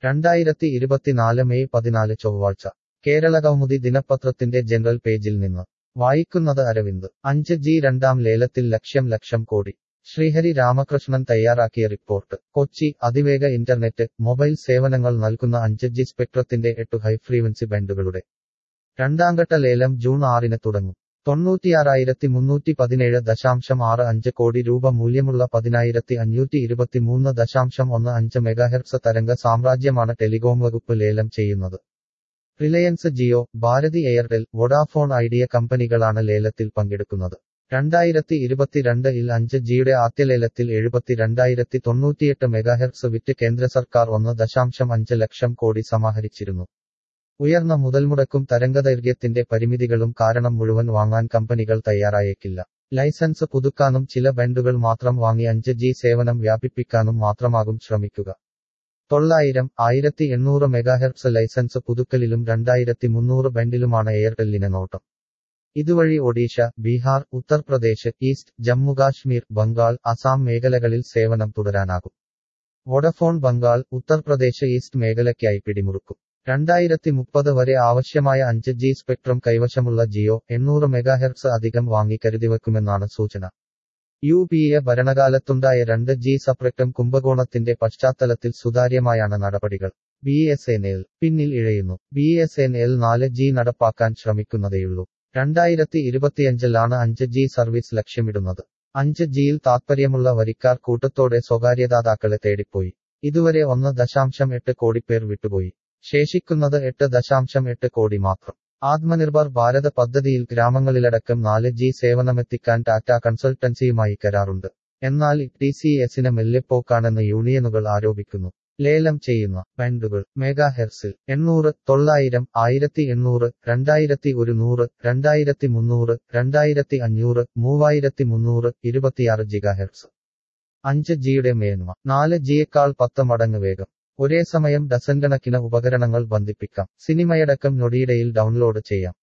രണ്ടായിരത്തി ഇരുപത്തിനാല് മെയ് പതിനാല് ചൊവ്വാഴ്ച കേരള കൗമുദി ദിനപത്രത്തിന്റെ ജനറൽ പേജിൽ നിന്ന് വായിക്കുന്നത് അരവിന്ദ് അഞ്ച് ജി രണ്ടാം ലേലത്തിൽ ലക്ഷ്യം ലക്ഷം കോടി ശ്രീഹരി രാമകൃഷ്ണൻ തയ്യാറാക്കിയ റിപ്പോർട്ട് കൊച്ചി അതിവേഗ ഇന്റർനെറ്റ് മൊബൈൽ സേവനങ്ങൾ നൽകുന്ന അഞ്ച് ജി സ്പെക്ട്രത്തിന്റെ എട്ടു ഹൈ ഫ്രീക്വൻസി ബാൻഡുകളുടെ രണ്ടാംഘട്ട ലേലം ജൂൺ ആറിന് തുടങ്ങും തൊണ്ണൂറ്റിയാറായിരത്തി മുന്നൂറ്റി പതിനേഴ് ദശാംശം ആറ് അഞ്ച് കോടി രൂപ മൂല്യമുള്ള പതിനായിരത്തി അഞ്ഞൂറ്റി ഇരുപത്തിമൂന്ന് ദശാംശം ഒന്ന് അഞ്ച് മെഗാഹെർട്സ് തരംഗ സാമ്രാജ്യമാണ് ടെലികോം വകുപ്പ് ലേലം ചെയ്യുന്നത് Reliance Jio Bharti Airtel Vodafone Idea കമ്പനികളാണ് ലേലത്തിൽ പങ്കെടുക്കുന്നത് രണ്ടായിരത്തി ഇരുപത്തിരണ്ട് ഇൽ അഞ്ച് ജിയുടെ ആദ്യലേലത്തിൽ എഴുപത്തിരണ്ടായിരത്തി തൊണ്ണൂറ്റിയെട്ട് മെഗാഹെർട്സ് വിറ്റ് കേന്ദ്ര സർക്കാർ ഒന്ന് ദശാംശം അഞ്ച് ലക്ഷം കോടി സമാഹരിച്ചിരുന്നു ഉയർന്ന മുതൽമുടക്കും തരംഗദൈർഘ്യത്തിന്റെ പരിമിതികളും കാരണം മുഴുവൻ വാങ്ങാൻ കമ്പനികൾ തയ്യാറായേക്കില്ല ലൈസൻസ് പുതുക്കാനും ചില ബാൻഡുകൾ മാത്രം വാങ്ങി അഞ്ച് ജി സേവനം വ്യാപിപ്പിക്കാനും മാത്രമാകും ശ്രമിക്കുക തൊള്ളായിരം ആയിരത്തി എണ്ണൂറ് മെഗാഹെർട്സ് ലൈസൻസ് പുതുക്കലിലും രണ്ടായിരത്തി മുന്നൂറ് ബാൻഡിലുമാണ് എയർടെല്ലിന് നോട്ടം ഇതുവഴി ഒഡീഷ ബീഹാർ ഉത്തർപ്രദേശ് ഈസ്റ്റ് ജമ്മുകാശ്മീർ ബംഗാൾ അസാം മേഖലകളിൽ സേവനം തുടരാനാകും വോഡഫോൺ ബംഗാൾ ഉത്തർപ്രദേശ് ഈസ്റ്റ് മേഖലയ്ക്കായി പിടിമുറുക്കും രണ്ടായിരത്തി മുപ്പത് വരെ ആവശ്യമായ അഞ്ച് ജി സ്പെക്ട്രം കൈവശമുള്ള ജിയോ എണ്ണൂറ് മെഗാഹെർട്സ് അധികം വാങ്ങി കരുതിവെക്കുമെന്നാണ് സൂചന യു പി എ ഭരണകാലത്തുണ്ടായ രണ്ട് ജി സപ്രക്ടം കുംഭകോണത്തിന്റെ പശ്ചാത്തലത്തിൽ സുതാര്യമായാണ് നടപടികൾ ബി എസ് എൻ എൽ പിന്നിൽ ഇഴയുന്നു ബി എസ് എൻ എൽ നാല് ജി നടപ്പാക്കാൻ ശ്രമിക്കുന്നതേയുള്ളൂ രണ്ടായിരത്തി ഇരുപത്തിയഞ്ചിലാണ് അഞ്ച് ജി സർവീസ് ലക്ഷ്യമിടുന്നത് അഞ്ച് ജിയിൽ താത്പര്യമുള്ള വരിക്കാർ കൂട്ടത്തോടെ സ്വകാര്യദാതാക്കളെ തേടിപ്പോയി ഇതുവരെ ഒന്ന് ദശാംശം എട്ട് കോടി പേർ വിട്ടുപോയി ശേഷിക്കുന്നത് എട്ട് ദശാംശം എട്ട് കോടി മാത്രം ആത്മനിർഭർ ഭാരത് പദ്ധതിയിൽ ഗ്രാമങ്ങളിലടക്കം നാല് ജി സേവനമെത്തിക്കാൻ ടാറ്റ കൺസൾട്ടൻസിയുമായി കരാറുണ്ട് എന്നാൽ ടി സി എസിന് മെല്ലെപ്പോക്കാണെന്ന് യൂണിയനുകൾ ആരോപിക്കുന്നു ലേലം ചെയ്യുന്ന ബാൻഡുകൾ മെഗാ ഹെർസിൽ എണ്ണൂറ് തൊള്ളായിരം ആയിരത്തി എണ്ണൂറ് രണ്ടായിരത്തി ഒരുന്നൂറ് രണ്ടായിരത്തി മുന്നൂറ് രണ്ടായിരത്തി അഞ്ഞൂറ് മൂവായിരത്തി മുന്നൂറ് ഇരുപത്തിയാറ് ജിഗാ ഹെർസ് അഞ്ച് ജിയുടെ മേന്മ നാല് ജിയേക്കാൾ പത്ത് മടങ്ങ് വേഗം ഒരേ സമയം ഡസൻ കണക്കിന് ഉപകരണങ്ങൾ ബന്ധിപ്പിക്കാം സിനിമയടക്കം നൊടിയിടയിൽ ഡൗൺലോഡ് ചെയ്യാം